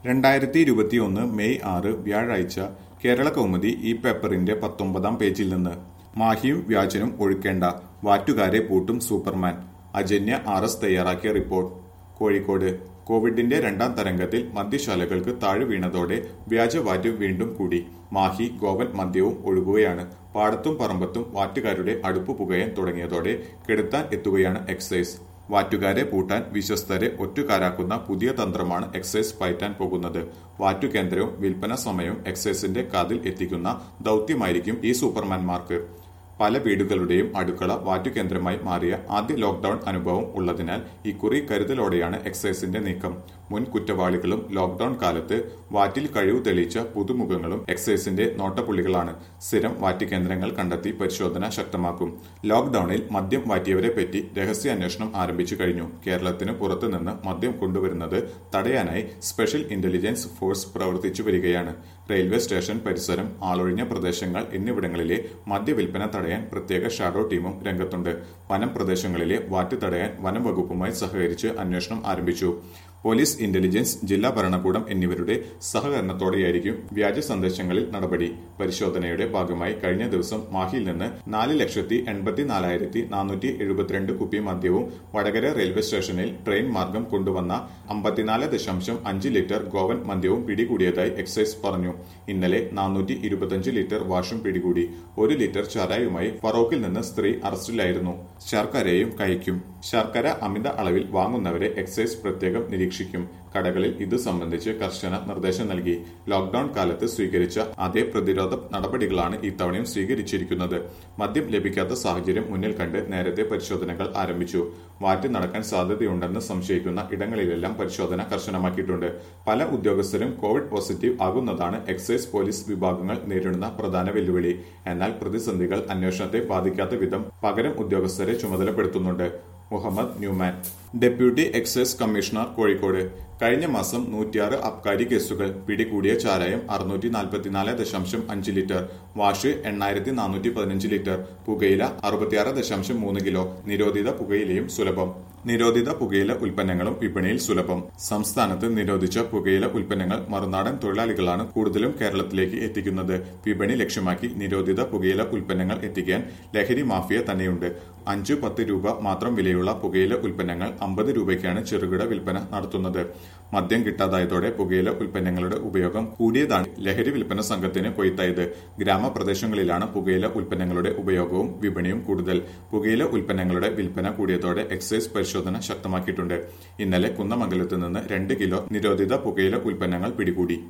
രണ്ടായിരത്തി ഇരുപത്തിയൊന്ന് മെയ് ആറ് വ്യാഴാഴ്ച കേരള കൗമുദി ഈ പേപ്പറിന്റെ പത്തൊമ്പതാം പേജിൽ നിന്ന് മാഹിയും വ്യാജനും ഒഴുക്കേണ്ട വാറ്റുകാരെ പൂട്ടും സൂപ്പർമാൻ അജന്യ ആർ എസ് തയ്യാറാക്കിയ റിപ്പോർട്ട് കോഴിക്കോട് കോവിഡിന്റെ രണ്ടാം തരംഗത്തിൽ മദ്യശാലകൾക്ക് താഴെ വീണതോടെ വ്യാജവാറ്റ് വീണ്ടും കൂടി മാഹി ഗോവൻ മദ്യവും ഒഴുകുകയാണ് പാടത്തും പറമ്പത്തും വാറ്റുകാരുടെ അടുപ്പ് പുകയാൻ തുടങ്ങിയതോടെ കെടുത്താൻ എത്തുകയാണ് എക്സൈസ് വാറ്റുകാരെ പൂട്ടാൻ വിശ്വസ്തരെ ഒറ്റുകാരാക്കുന്ന പുതിയ തന്ത്രമാണ് എക്സൈസ് പയറ്റാൻ പോകുന്നത് വാറ്റുകേന്ദ്രവും വിൽപ്പന സമയവും എക്സൈസിന്റെ കാതിൽ എത്തിക്കുന്ന ദൌത്യമായിരിക്കും ഈ സൂപ്പർമാൻമാർക്ക് പല വീടുകളുടെയും അടുക്കള വാറ്റുകേന്ദ്രമായി മാറിയ ആദ്യ ലോക്ഡൌൺ അനുഭവം ഉള്ളതിനാൽ ഇക്കുറി കരുതലോടെയാണ് എക്സൈസിന്റെ നീക്കം മുൻ കുറ്റവാളികളും ലോക്ഡൌൺ കാലത്ത് വാറ്റിൽ കഴിവ് തെളിയിച്ച പുതുമുഖങ്ങളും എക്സൈസിന്റെ നോട്ടപ്പുള്ളികളാണ് സ്ഥിരം വാറ്റുകേന്ദ്രങ്ങൾ കണ്ടെത്തി പരിശോധന ശക്തമാക്കും ലോക്ഡൌണിൽ മദ്യം വാറ്റിയവരെ പറ്റി രഹസ്യാന്വേഷണം ആരംഭിച്ചു കഴിഞ്ഞു കേരളത്തിന് പുറത്തുനിന്ന് മദ്യം കൊണ്ടുവരുന്നത് തടയാനായി സ്പെഷ്യൽ ഇന്റലിജൻസ് ഫോഴ്സ് പ്രവർത്തിച്ചു വരികയാണ് റെയിൽവേ സ്റ്റേഷൻ പരിസരം ആളൊഴിഞ്ഞ പ്രദേശങ്ങൾ എന്നിവിടങ്ങളിലെ മദ്യവിൽപ്പന തടയാൻ പ്രത്യേക ഷാഡോ ടീമും രംഗത്തുണ്ട് വനം പ്രദേശങ്ങളിലെ വാറ്റ് തടയാൻ വനം വകുപ്പുമായി സഹകരിച്ച് അന്വേഷണം ആരംഭിച്ചു പോലീസ് ഇന്റലിജൻസ് ജില്ലാ ഭരണകൂടം എന്നിവരുടെ സഹകരണത്തോടെയായിരിക്കും വ്യാജ സന്ദേശങ്ങളിൽ നടപടി പരിശോധനയുടെ ഭാഗമായി കഴിഞ്ഞ ദിവസം മാഹിയിൽ നിന്ന് നാല് ലക്ഷത്തി എൺപത്തിനാലായിരത്തി നാനൂറ്റി എഴുപത്തിരണ്ട് കുപ്പി മദ്യവും വടകര റെയിൽവേ സ്റ്റേഷനിൽ ട്രെയിൻ മാർഗം കൊണ്ടുവന്ന അമ്പത്തിനാല് ദശാംശം അഞ്ച് ലിറ്റർ ഗോവൻ മദ്യവും പിടികൂടിയതായി എക്സൈസ് പറഞ്ഞു ഇന്നലെ നാനൂറ്റി ഇരുപത്തിയഞ്ച് ലിറ്റർ വാഷും പിടികൂടി ഒരു ലിറ്റർ ചാരായുമായി ഫറോക്കിൽ നിന്ന് സ്ത്രീ അറസ്റ്റിലായിരുന്നു ശർക്കരയും കയക്കും ശർക്കര അമിത അളവിൽ വാങ്ങുന്നവരെ എക്സൈസ് പ്രത്യേകം നിരീക്ഷിക്കും കടകളിൽ ഇത് സംബന്ധിച്ച് കർശന നിർദ്ദേശം നൽകി ലോക്ഡൌൺ കാലത്ത് സ്വീകരിച്ച അതേ പ്രതിരോധ നടപടികളാണ് ഇത്തവണയും സ്വീകരിച്ചിരിക്കുന്നത് മദ്യം ലഭിക്കാത്ത സാഹചര്യം മുന്നിൽ കണ്ട് നേരത്തെ പരിശോധനകൾ ആരംഭിച്ചു വാറ്റ് നടക്കാൻ സാധ്യതയുണ്ടെന്ന് സംശയിക്കുന്ന ഇടങ്ങളിലെല്ലാം പരിശോധന കർശനമാക്കിയിട്ടുണ്ട് പല ഉദ്യോഗസ്ഥരും കോവിഡ് പോസിറ്റീവ് ആകുന്നതാണ് എക്സൈസ് പോലീസ് വിഭാഗങ്ങൾ നേരിടുന്ന പ്രധാന വെല്ലുവിളി എന്നാൽ പ്രതിസന്ധികൾ അന്വേഷണത്തെ ബാധിക്കാത്ത വിധം പകരം ഉദ്യോഗസ്ഥരെ ചുമതലപ്പെടുത്തുന്നുണ്ട് Muhammad Newman deputy excise commissioner Kozhikode കഴിഞ്ഞ മാസം നൂറ്റിയാറ് അബ്കാരി കേസുകൾ പിടികൂടിയ ചാരായം അറുന്നൂറ്റി നാൽപ്പത്തിനാല് ദശാംശം അഞ്ച് ലിറ്റർ വാഷ് എണ്ണായിരത്തി നാനൂറ്റി പതിനഞ്ച് ലിറ്റർ പുകയില അറുപത്തിയാറ് ദശാംശം മൂന്ന് കിലോ നിരോധിത പുകയിലയും സുലഭം നിരോധിത പുകയില ഉൽപ്പന്നങ്ങളും വിപണിയിൽ സുലഭം സംസ്ഥാനത്ത് നിരോധിച്ച പുകയില ഉൽപ്പന്നങ്ങൾ മറുനാടൻ തൊഴിലാളികളാണ് കൂടുതലും കേരളത്തിലേക്ക് എത്തിക്കുന്നത് വിപണി ലക്ഷ്യമാക്കി നിരോധിത പുകയില ഉൽപ്പന്നങ്ങൾ എത്തിക്കാൻ ലഹരി മാഫിയ തന്നെയുണ്ട് അഞ്ച് പത്ത് രൂപ മാത്രം വിലയുള്ള പുകയില ഉൽപ്പന്നങ്ങൾ അമ്പത് രൂപയ്ക്കാണ് ചെറുകിട വിൽപ്പന നടത്തുന്നത് മദ്യം കിട്ടാതായതോടെ പുകയില ഉൽപ്പന്നങ്ങളുടെ ഉപയോഗം കൂടിയതാണ് ലഹരി വിൽപ്പന സംഘത്തിന് കൊയ്ത്തായത് ഗ്രാമപ്രദേശങ്ങളിലാണ് പുകയില ഉൽപ്പന്നങ്ങളുടെ ഉപയോഗവും വിപണിയും കൂടുതൽ പുകയില ഉൽപ്പന്നങ്ങളുടെ വിൽപ്പന കൂടിയതോടെ എക്സൈസ് പരിശോധന ശക്തമാക്കിയിട്ടുണ്ട് ഇന്നലെ കുന്നമംഗലത്ത് നിന്ന് രണ്ട് കിലോ നിരോധിത പുകയില ഉൽപ്പന്നങ്ങൾ പിടികൂടി